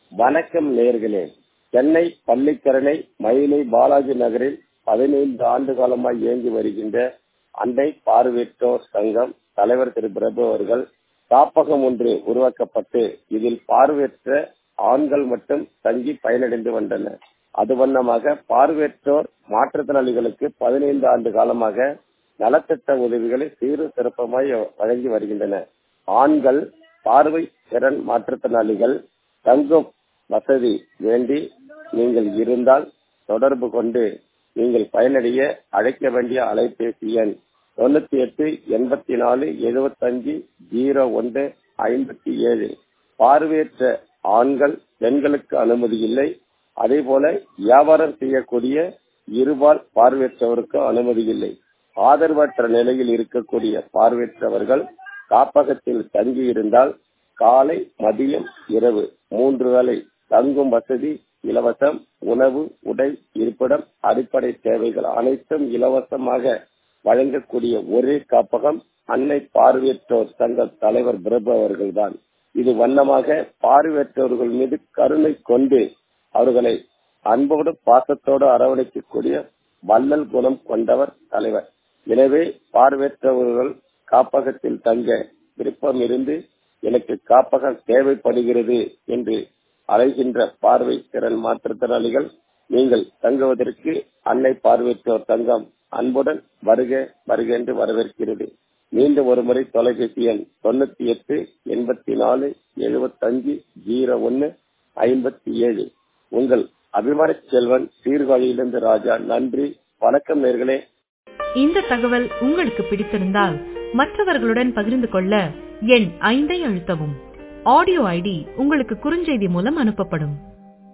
வணக்கம் நேர்களே சென்னை பள்ளிக்கரணை மயிலை பாலாஜி நகரில் பதினைந்து ஆண்டு காலமாய் இயங்கி வருகின்ற அன்னை பார்வையற்றோர் சங்கம் தலைவர் திரு பிரபு அவர்கள் காப்பகம் ஒன்று உருவாக்கப்பட்டு இதில் பார்வையற்ற ஆண்கள் மட்டும் தங்கி பயனடைந்து வந்தனர் அது வண்ணமாக பார்வையற்றோர் மாற்றுத்திறனாளிகளுக்கு பதினைந்து ஆண்டு காலமாக நலத்திட்ட உதவிகளை சீரு சிறப்பமாய் வழங்கி வருகின்றன ஆண்கள் பார்வை திறன் மாற்றுத்திறனாளிகள் தங்கும் வசதி வேண்டி நீங்கள் இருந்தால் தொடர்பு கொண்டு நீங்கள் பயனடைய அழைக்க வேண்டிய அலைபேசி எண் தொண்ணூத்தி எட்டு எண்பத்தி நாலு எழுபத்தஞ்சு ஜீரோ ஒன்று ஐம்பத்தி ஏழு பார்வையற்ற ஆண்கள் பெண்களுக்கு அனுமதி இல்லை அதே போல வியாபாரம் செய்யக்கூடிய இருபால் பார்வையற்றவருக்கு அனுமதி இல்லை ஆதரவற்ற நிலையில் இருக்கக்கூடிய பார்வையற்றவர்கள் காப்பகத்தில் தங்கி இருந்தால் காலை மதியம் இரவு மூன்று வேளை தங்கும் வசதி இலவசம் உணவு உடை இருப்பிடம் அடிப்படை தேவைகள் அனைத்தும் இலவசமாக வழங்கக்கூடிய ஒரே காப்பகம் அன்னை பார்வையற்றோர் சங்க தலைவர் பிரபு அவர்கள்தான் இது வண்ணமாக பார்வையற்றவர்கள் மீது கருணை கொண்டு அவர்களை அன்போடு பாசத்தோடு அரவணைக்கக்கூடிய வள்ளல் குணம் கொண்டவர் தலைவர் எனவே பார்வையற்றவர்கள் காப்பகத்தில் தங்க விருப்பம் இருந்து எனக்கு காப்பகம் தேவைப்படுகிறது என்று அழைகின்ற பார்வை திறன் மாற்றுத்திறனாளிகள் நீங்கள் தங்குவதற்கு அன்னை பார்வையற்றோர் தங்கம் அன்புடன் வருக வருக என்று வரவேற்கிறது மீண்டும் ஒரு முறை தொலைபேசி எண் தொண்ணூத்தி எட்டு எண்பத்தி நாலு எழுபத்தஞ்சு ஜீரோ ஒன்னு ஐம்பத்தி ஏழு உங்கள் அபிமான செல்வன் சீர்காழியிலிருந்து ராஜா நன்றி வணக்கம் நேர்களே இந்த தகவல் உங்களுக்கு பிடித்திருந்தால் மற்றவர்களுடன் பகிர்ந்து கொள்ள எண் ஐந்தை அழுத்தவும் ஆடியோ ஐடி உங்களுக்கு குறுஞ்செய்தி மூலம் அனுப்பப்படும்